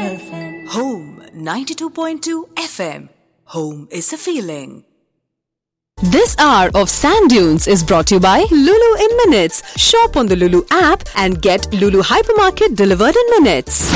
FM. Home 92.2 FM. Home is a feeling. This hour of Sand Dunes is brought to you by Lulu in Minutes. Shop on the Lulu app and get Lulu Hypermarket delivered in minutes.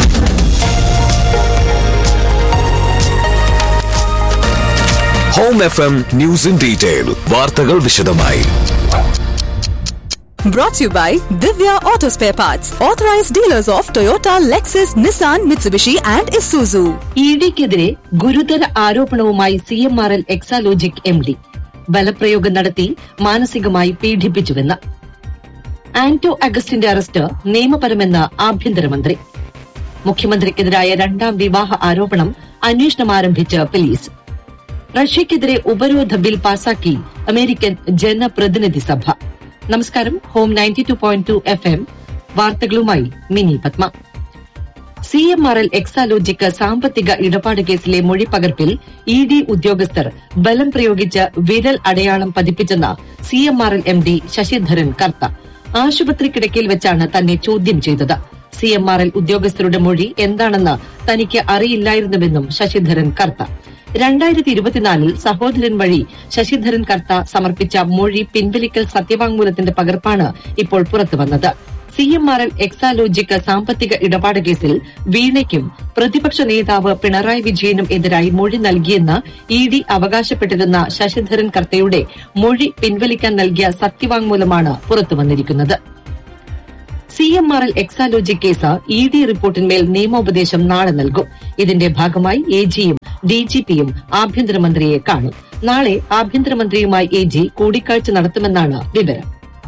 Home F M news in detail വാർത്തകൾ വിശദമായി Brought to you by Divya Auto Spare Parts, authorized dealers of Toyota, Lexus, Nissan, Mitsubishi, and Isuzu. ഇഡിക്കെതിരെ ഗുരുതര ആരോപണവുമായി C M R L Exalogic M D ബലപ്രയോഗം നടത്തി മാനസികമായി പീഡിപ്പിച്ചുവെന്ന് Anto അഗസ്റ്റിന്റെ arrest നിയമപരമെന്ന് ആഭ്യന്തരമന്ത്രി മുഖ്യമന്ത്രിക്കെതിരായ രണ്ടാം വിവാഹ ആരോപണം അന്വേഷണം ആരംഭിച്ച് പോലീസ് റഷ്യക്കെതിരെ ഉപരോധ ബിൽ പാസാക്കി അമേരിക്കൻ ജനപ്രതിനിധി സഭ നമസ്കാരം home ninety two point two F M വാർത്തകളുമായി Mini Padma C M R L Exalogic സാമ്പത്തിക ഇടപാട് കേസിലെ മൊഴിപ്പകർപ്പിൽ ഇ ഡി ഉദ്യോഗസ്ഥർ ബലം പ്രയോഗിച്ച് വിരൽ അടയാളം പതിപ്പിച്ചെന്ന് C M R L M D Sasidharan Kartha ആശുപത്രി കിടക്കയിൽ വെച്ചാണ് തന്നെ ചോദ്യം ചെയ്തത് സി എം ആർ എൽ ഉദ്യോഗസ്ഥരുടെ മൊഴി എന്താണെന്ന് തനിക്ക് അറിയില്ലായിരുന്നുവെന്നും ശശിധരൻ കർത്ത രണ്ടായിരത്തി ഇരുപത്തിനാലിൽ സഹോദരൻ വഴി ശശിധരൻ കർത്ത സമർപ്പിച്ച മൊഴി പിൻവലിക്കൽ സത്യവാങ്മൂലത്തിന്റെ പകർപ്പാണ് ഇപ്പോൾ പുറത്തുവന്നത് C M R L Exalogic സാമ്പത്തിക ഇടപാട് കേസിൽ വീണയ്ക്കും പ്രതിപക്ഷ നേതാവ് പിണറായി വിജയനും എതിരായി മൊഴി നൽകിയെന്ന് ഇ ഡി അവകാശപ്പെട്ടിരുന്ന ശശിധരൻ കർത്തയുടെ മൊഴി പിൻവലിക്കാൻ നൽകിയ സത്യവാങ്മൂലമാണ് പുറത്തുവന്നിരിക്കുന്നത് C M R L Exalogic case E D റിപ്പോർട്ടിന്മേൽ നിയമോപദേശം നാളെ നൽകും ഇതിന്റെ ഭാഗമായി എ ജിയും ഡിജിപിയും ആഭ്യന്തരമന്ത്രിയെ കാണും നാളെ ആഭ്യന്തരമന്ത്രിയുമായി എ ജി കൂടിക്കാഴ്ച നടത്തുമെന്നാണ് വിവരം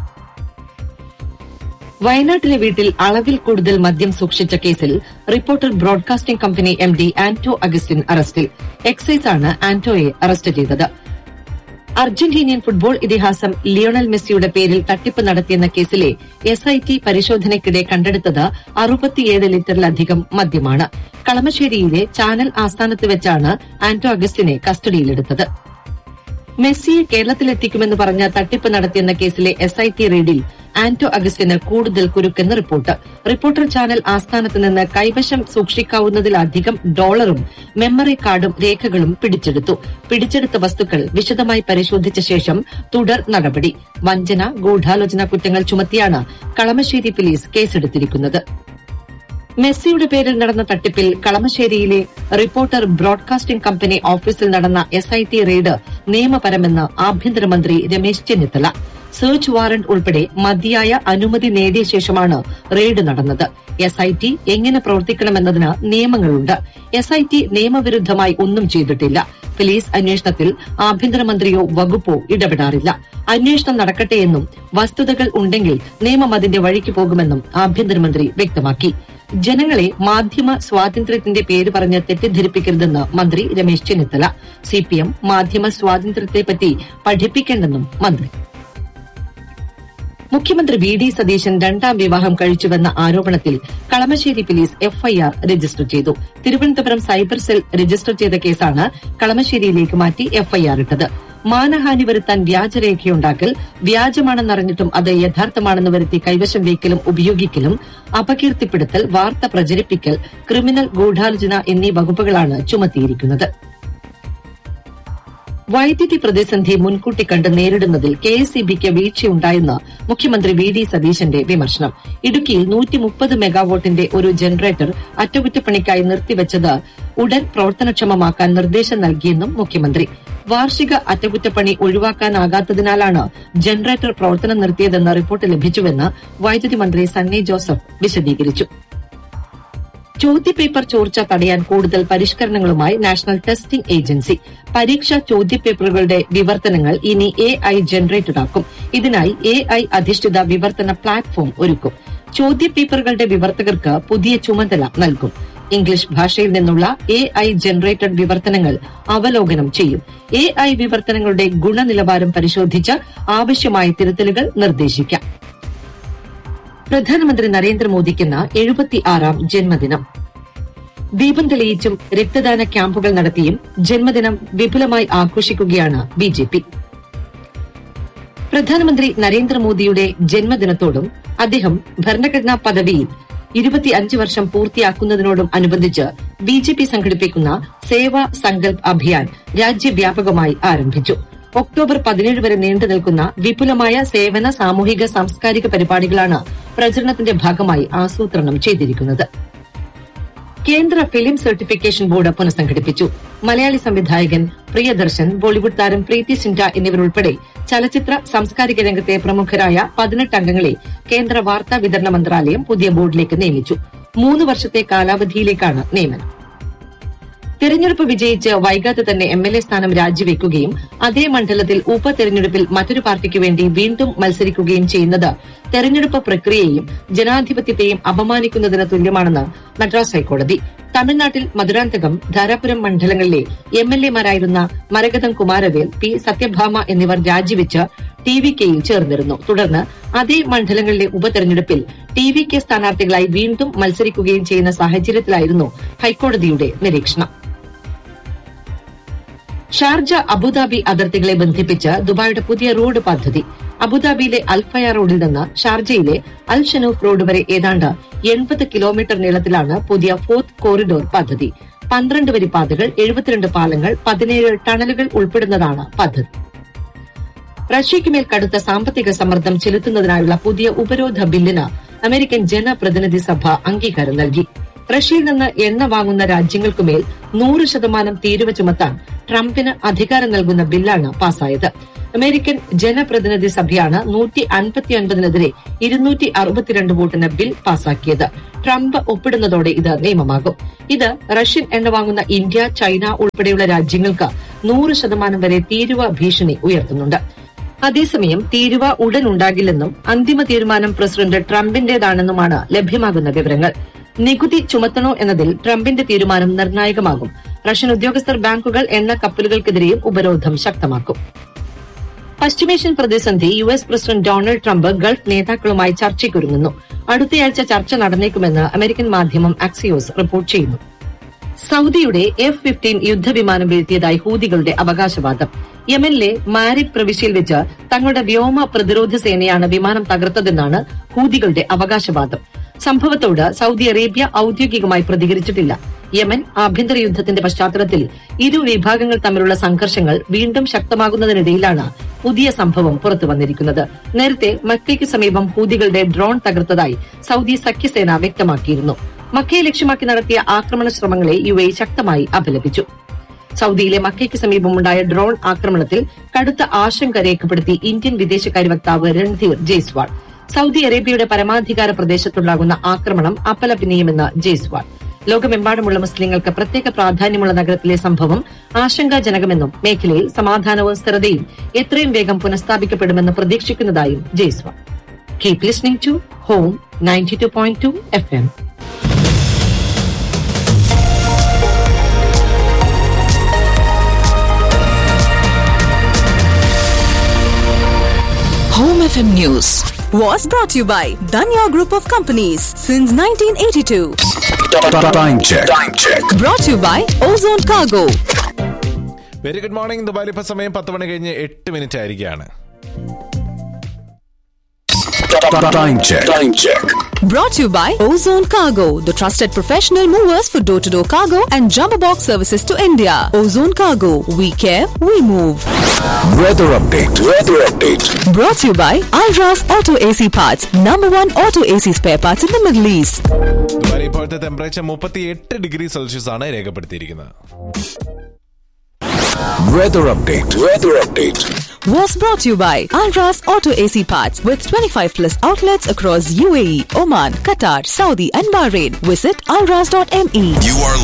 വയനാട്ടിലെ വീട്ടിൽ അളവിൽ കൂടുതൽ മദ്യം സൂക്ഷിച്ച കേസിൽ reporter broadcasting company M D Anto Augustine അറസ്റ്റിൽ എക്സൈസാണ് ആന്റോയെ അറസ്റ്റ് ചെയ്തത് അർജന്റീനിയൻ ഫുട്ബോൾ ഇതിഹാസം ലിയോണൽ മെസ്സിയുടെ പേരിൽ തട്ടിപ്പ് നടത്തിയെന്ന കേസിലെ എസ് ഐ ടി പരിശോധനയ്ക്കിടെ കണ്ടെടുത്തത് അറുപത്തിയേഴ് ലിറ്ററിലധികം മദ്യമാണ് കളമശ്ശേരിയിലെ ചാനൽ ആസ്ഥാനത്ത് വെച്ചാണ് ആന്റോ അഗസ്റ്റിനെ കസ്റ്റഡിയിലെടുത്തത് മെസ്സിയെ കേരളത്തിലെത്തിക്കുമെന്ന് പറഞ്ഞ തട്ടിപ്പ് നടത്തിയെന്ന കേസിലെ എസ് ഐ ടി റെയ്ഡിൽ ആന്റോ അഗസ്റ്റിന് കൂടുതൽ കുരുക്കെന്ന് റിപ്പോർട്ട് റിപ്പോർട്ടർ ചാനൽ ആസ്ഥാനത്ത് നിന്ന് കൈവശം സൂക്ഷിക്കാവുന്നതിലധികം ഡോളറും മെമ്മറി കാർഡും രേഖകളും പിടിച്ചെടുത്തു പിടിച്ചെടുത്ത വസ്തുക്കൾ വിശദമായി പരിശോധിച്ച ശേഷം തുടർ നടപടി വഞ്ചന ഗൂഢാലോചന കുറ്റങ്ങൾ ചുമത്തിയാണ് കളമശ്ശേരി പോലീസ് കേസെടുത്തിരിക്കുന്നത് മെസ്സിയുടെ പേരിൽ നടന്ന തട്ടിപ്പിൽ കളമശ്ശേരിയിലെ റിപ്പോർട്ടർ ബ്രോഡ്കാസ്റ്റിംഗ് കമ്പനി ഓഫീസിൽ നടന്ന എസ് ഐ ടി റെയ്ഡ് നിയമപരമെന്ന് ആഭ്യന്തരമന്ത്രി രമേശ് ചെന്നിത്തല സെർച്ച് വാറന്റ് ഉൾപ്പെടെ മതിയായ അനുമതി നേടിയ ശേഷമാണ് റെയ്ഡ് നടന്നത് എസ് ഐ ടി എങ്ങനെ പ്രവർത്തിക്കണമെന്നതിന് നിയമങ്ങളുണ്ട് എസ് ഐ ടി നിയമവിരുദ്ധമായി ഒന്നും ചെയ്തിട്ടില്ല പോലീസ് അന്വേഷണത്തിൽ ആഭ്യന്തരമന്ത്രിയോ വകുപ്പോ ഇടപെടാറില്ല അന്വേഷണം നടക്കട്ടെയെന്നും വസ്തുതകൾ ഉണ്ടെങ്കിൽ നിയമം അതിന്റെ വഴിക്ക് പോകുമെന്നും ആഭ്യന്തരമന്ത്രി വ്യക്തമാക്കി ജനങ്ങളെ മാധ്യമ സ്വാതന്ത്ര്യത്തിന്റെ പേര് പറഞ്ഞ് തെറ്റിദ്ധരിപ്പിക്കരുതെന്ന് മന്ത്രി രമേശ് ചെന്നിത്തല സിപിഎം മാധ്യമ സ്വാതന്ത്ര്യത്തെപ്പറ്റി പഠിപ്പിക്കേണ്ടെന്നും മന്ത്രി മുഖ്യമന്ത്രി വി ഡി സതീശൻ രണ്ടാം വിവാഹം കഴിച്ചുവെന്ന ആരോപണത്തിൽ കളമശ്ശേരി പോലീസ് എഫ്ഐആർ രജിസ്റ്റർ ചെയ്തു തിരുവനന്തപുരം സൈബർ സെൽ രജിസ്റ്റർ ചെയ്ത കേസാണ് കളമശ്ശേരിയിലേക്ക് മാറ്റി എഫ്ഐആർ ഇട്ടത് മാനഹാനി വരുത്താൻ വ്യാജരേഖയുണ്ടാക്കൽ വ്യാജമാണെന്നറിഞ്ഞിട്ടും അത് യഥാർത്ഥമാണെന്ന് വരുത്തി കൈവശം വയ്ക്കലും ഉപയോഗിക്കലും അപകീർത്തിപ്പെടുത്തൽ വാർത്ത പ്രചരിപ്പിക്കൽ ക്രിമിനൽ ഗൂഢാലോചന എന്നീ വകുപ്പുകളാണ് ചുമത്തിയിരിക്കുന്നത് വൈദ്യുതി പ്രതിസന്ധി മുൻകൂട്ടി കണ്ട് നേരിടുന്നതിൽ കെ എസ് ഇ ബിക്ക് വീഴ്ചയുണ്ടായെന്ന് മുഖ്യമന്ത്രി വി ഡി സതീശന്റെ വിമർശനം ഇടുക്കിയിൽ നൂറ്റി മുപ്പത് മെഗാവോട്ടിന്റെ ഒരു ജനറേറ്റർ അറ്റകുറ്റപ്പണിക്കായി നിർത്തിവച്ചത് ഉടൻ പ്രവർത്തനക്ഷമമാക്കാൻ നിർദ്ദേശം നൽകിയെന്നും മുഖ്യമന്ത്രി വാർഷിക അറ്റകുറ്റപ്പണി ഒഴിവാക്കാനാകാത്തതിനാലാണ് ജനറേറ്റർ പ്രവർത്തനം നിർത്തിയതെന്ന റിപ്പോർട്ട് ലഭിച്ചുവെന്ന് വൈദ്യുതി മന്ത്രി സണ്ണി ജോസഫ് വിശദീകരിച്ചു ചോദ്യപേപ്പർ ചോർച്ച തടയാൻ കൂടുതൽ പരിഷ്കരണങ്ങളുമായി നാഷണൽ ടെസ്റ്റിംഗ് ഏജൻസി പരീക്ഷാ ചോദ്യപേപ്പറുകളുടെ വിവർത്തനങ്ങൾ ഇനി എ ഐ ജനറേറ്റഡ് ആക്കും ഇതിനായി എ ഐ അധിഷ്ഠിത വിവർത്തന പ്ലാറ്റ്ഫോം ഒരുക്കും ചോദ്യപേപ്പറുകളുടെ വിവർത്തകർക്ക് പുതിയ ചുമതല നൽകും ഇംഗ്ലീഷ് ഭാഷയിൽ നിന്നുള്ള എ ഐ ജനറേറ്റഡ് വിവർത്തനങ്ങൾ അവലോകനം ചെയ്യും എ ഐ വിവർത്തനങ്ങളുടെ ഗുണനിലവാരം പരിശോധിച്ച് ആവശ്യമായ തിരുത്തലുകൾ നിർദ്ദേശിക്കാം പ്രധാനമന്ത്രി നരേന്ദ്രമോദിക്കുന്ന എഴുപത്തിയാറാം ജന്മദിനം ദീപം തെളിയിച്ചും രക്തദാന ക്യാമ്പുകൾ നടത്തിയും ജന്മദിനം വിപുലമായി ആഘോഷിക്കുകയാണ് ബി ജെ പി പ്രധാനമന്ത്രി നരേന്ദ്രമോദിയുടെ ജന്മദിനത്തോടും അദ്ദേഹം ഭരണഘടനാ പദവിയിൽ ഇരുപത്തിയഞ്ച് വർഷം പൂർത്തിയാക്കുന്നതിനോടും അനുബന്ധിച്ച് ബി ജെ പി സംഘടിപ്പിക്കുന്ന സേവാ സങ്കൽപ് അഭിയാൻ രാജ്യവ്യാപകമായി ആരംഭിച്ചു ഒക്ടോബർ പതിനേഴ് വരെ നീണ്ടു നിൽക്കുന്ന വിപുലമായ സേവന സാമൂഹിക സാംസ്കാരിക പരിപാടികളാണ് പ്രചരണത്തിന്റെ ഭാഗമായി ആസൂത്രണം ചെയ്തിരിക്കുന്നത് കേന്ദ്ര ഫിലിം സർട്ടിഫിക്കേഷൻ ബോർഡ് പുനഃസംഘടിപ്പിച്ചു മലയാളി സംവിധായകൻ പ്രിയദർശൻ ബോളിവുഡ് താരം പ്രീതി സിൻഡ എന്നിവരുൾപ്പെടെ ചലച്ചിത്ര സാംസ്കാരിക രംഗത്തെ പ്രമുഖരായ പതിനെട്ട് അംഗങ്ങളെ കേന്ദ്ര വാർത്താ വിതരണ മന്ത്രാലയം പുതിയ ബോർഡിലേക്ക് നിയമിച്ചു മൂന്ന് വർഷത്തെ കാലാവധിയിലേക്കാണ് നിയമനം തെരഞ്ഞെടുപ്പ് വിജയിച്ച് വൈകാതെ തന്നെ എം എൽ എ സ്ഥാനം രാജിവെക്കുകയും അതേ മണ്ഡലത്തിൽ ഉപതെരഞ്ഞെടുപ്പിൽ മറ്റൊരു പാർട്ടിക്ക് വേണ്ടി വീണ്ടും മത്സരിക്കുകയും ചെയ്യുന്നത് തെരഞ്ഞെടുപ്പ് പ്രക്രിയയെയും ജനാധിപത്യത്തെയും അപമാനിക്കുന്നതിന് തുല്യമാണെന്ന് മദ്രാസ് ഹൈക്കോടതി തമിഴ്നാട്ടിൽ മധുരാന്തകം ധാരാപുരം മണ്ഡലങ്ങളിലെ എം എൽ എമാരായിരുന്ന മരകതം കുമാരവേൽ പി സത്യഭാമ എന്നിവർ രാജിവെച്ച് ടി വി കെയിൽ ചേർന്നിരുന്നു തുടർന്ന് അതേ മണ്ഡലങ്ങളിലെ ഉപതെരഞ്ഞെടുപ്പിൽ ടി വി കെ സ്ഥാനാർത്ഥികളായി വീണ്ടും മത്സരിക്കുകയും ചെയ്യുന്ന സാഹചര്യത്തിലായിരുന്നു ഹൈക്കോടതിയുടെ നിരീക്ഷണം ഷാർജ അബുദാബി അതിർത്തികളെ ബന്ധിപ്പിച്ച് ദുബായിയുടെ പുതിയ റോഡ് പദ്ധതി അബുദാബിയിലെ അൽഫയ റോഡിൽ നിന്ന് ഷാർജയിലെ അൽ ഷനൂഫ് റോഡ് വരെ ഏതാണ്ട് എൺപത് കിലോമീറ്റർ നീളത്തിലാണ് പുതിയ ഫോർത്ത് കോറിഡോർ പദ്ധതി പന്ത്രണ്ട് വരി പാതകൾ എഴുപത്തിരണ്ട് പാലങ്ങൾ പതിനേഴ് ടണലുകൾ ഉൾപ്പെടുന്നതാണ് പദ്ധതി റഷ്യയ്ക്കുമേൽ കടുത്ത സാമ്പത്തിക സമ്മർദ്ദം ചെലുത്തുന്നതിനായുള്ള പുതിയ ഉപരോധ ബില്ലിന് അമേരിക്കൻ ജനപ്രതിനിധി സഭ അംഗീകാരം നൽകി റഷ്യയിൽ നിന്ന് എണ്ണ വാങ്ങുന്ന രാജ്യങ്ങൾക്കുമേൽ നൂറ് ശതമാനം തീരുവ ചുമത്താൻ ട്രംപിന് അധികാരം നൽകുന്ന ബില്ലാണ് പാസായത് അമേരിക്കൻ ജനപ്രതിനിധി സഭയാണ് നൂറ്റി അൻപത്തിയൊൻപതിനെതിരെ ഇരുന്നൂറ്റി അറുപത്തിരണ്ട് വോട്ടിന് ബിൽ പാസാക്കിയത് ട്രംപ് ഒപ്പിടുന്നതോടെ ഇത് നിയമമാകും ഇത് റഷ്യൻ എണ്ണ വാങ്ങുന്ന ഇന്ത്യ ചൈന ഉൾപ്പെടെയുള്ള രാജ്യങ്ങൾക്ക് നൂറ് ശതമാനം വരെ തീരുവ ഭീഷണി ഉയർത്തുന്നുണ്ട് അതേസമയം തീരുവ ഉടൻ ഉണ്ടാകില്ലെന്നും അന്തിമ തീരുമാനം പ്രസിഡന്റ് ട്രംപിന്റേതാണെന്നുമാണ് ലഭ്യമാകുന്ന വിവരങ്ങൾ നികുതി ചുമത്തണോ എന്നതിൽ ട്രംപിന്റെ തീരുമാനം നിർണായകമാകും റഷ്യൻ ഉദ്യോഗസ്ഥർ ബാങ്കുകൾ എണ്ണ കപ്പലുകൾക്കെതിരെയും ഉപരോധം ശക്തമാക്കും പശ്ചിമേഷ്യൻ പ്രതിസന്ധി U S president Donald Trump Gulf നേതാക്കളുമായി ചർച്ചയ്ക്കൊരുങ്ങുന്നു അടുത്തയാഴ്ച ചർച്ച നടന്നേക്കുമെന്ന് അമേരിക്കൻ മാധ്യമം അക്സിയോസ് റിപ്പോർട്ട് ചെയ്യുന്നു സൌദിയുടെ എഫ് ഫിഫ്റ്റീൻ യുദ്ധവിമാനം വീഴ്ത്തിയതായി ഹൂതികളുടെ അവകാശവാദം യമനിലെ മാരിബ് പ്രവിശ്യയിൽ വെച്ച് തങ്ങളുടെ വ്യോമ പ്രതിരോധ സേനയാണ് വിമാനം തകർത്തതെന്നാണ് ഹൂതികളുടെ അവകാശവാദം സംഭവത്തോട് സൌദി അറേബ്യ ഔദ്യോഗികമായി പ്രതികരിച്ചിട്ടില്ല യമൻ ആഭ്യന്തര യുദ്ധത്തിന്റെ പശ്ചാത്തലത്തിൽ ഇരു വിഭാഗങ്ങൾ തമ്മിലുള്ള സംഘർഷങ്ങൾ വീണ്ടും ശക്തമാകുന്നതിനിടയിലാണ് പുതിയ സംഭവം പുറത്തുവന്നിരിക്കുന്നത് നേരത്തെ മക്കയ്ക്ക് സമീപം ഹൂതികളുടെ ഡ്രോൺ തകർത്തതായി സൌദി സഖ്യസേന വ്യക്തമാക്കിയിരുന്നു മക്കയെ ലക്ഷ്യമാക്കി നടത്തിയ ആക്രമണ ശ്രമങ്ങളെ യു എ ശക്തമായി അപലപിച്ചു സൌദിയിലെ മക്കയ്ക്ക് സമീപമുണ്ടായ ഡ്രോൺ ആക്രമണത്തിൽ കടുത്ത ആശങ്ക രേഖപ്പെടുത്തി ഇന്ത്യൻ വിദേശകാര്യ വക്താവ് രൺധീർ ജയ്സ്വാൾ സൌദി അറേബ്യയുടെ പരമാധികാര പ്രദേശത്തുണ്ടാകുന്ന ആക്രമണം അപലപനീയമെന്ന് ജയ്സ്വാൾ ലോകമെമ്പാടുമുള്ള മുസ്ലിങ്ങൾക്ക് പ്രത്യേക പ്രാധാന്യമുള്ള നഗരത്തിലെ സംഭവം ആശങ്കാജനകമെന്നും മേഖലയിൽ സമാധാനവും സ്ഥിരതയും എത്രയും വേഗം പുനഃസ്ഥാപിക്കപ്പെടുമെന്ന് പ്രതീക്ഷിക്കുന്നതായും Jaiswal keep listening to home ninety two point two F M Home FM News was brought to you by Danya Group of Companies since 1982. Time check. Time check. Brought to you by Ozone Cargo. Very good morning ദുബായിൽ ഇപ്പൊ സമയം പത്ത് മണി കഴിഞ്ഞ് എട്ട് minute ആയിരിക്കുകയാണ് Time check. Time check. Brought to you by Ozone Cargo, the trusted professional movers for door to door cargo and jumbo box services to India. Ozone Cargo, we care, we move. Weather update. Weather update. Brought to you by Alras Auto AC Parts, number one auto AC spare parts in the Middle East. ദുബായിൽ ഇപ്പോഴത്തെ temperature മുപ്പത്തി എട്ട് degree Celsius ആണ് രേഖപ്പെടുത്തിയിരിക്കുന്നത് Weather update. Weather update. Was brought to you by Alras Auto AC Parts with 25 plus outlets across UAE, Oman, Qatar, Saudi, and Bahrain. Visit alras.me. You are